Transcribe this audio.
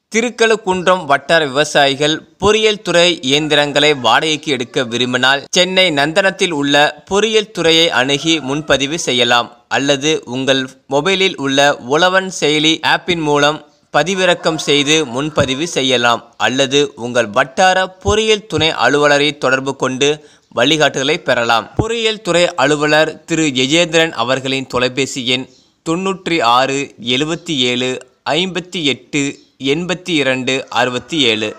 திருக்கழுக்குன்றம் வட்டார விவசாயிகள் பொறியியல் துறை இயந்திரங்களை வாடகைக்கு எடுக்க விரும்பினால் சென்னை நந்தனத்தில் உள்ள பொறியியல் துறையை அணுகி முன்பதிவு செய்யலாம் அல்லது உங்கள் மொபைலில் உள்ள உழவன் செயலி ஆப்பின் மூலம் பதிவிறக்கம் செய்து முன்பதிவு செய்யலாம் அல்லது உங்கள் வட்டார பொறியியல் துணை அலுவலரை தொடர்பு கொண்டு வழிகாட்டுதலை பெறலாம் பொறியியல் துறை அலுவலர் திரு எஜேந்திரன் அவர்களின் தொலைபேசி எண் தொண்ணூற்றி ஆறு எழுபத்தி ஏழு ஐம்பத்தி எட்டு எண்பத்தி இரண்டு அறுபத்தி ஏழு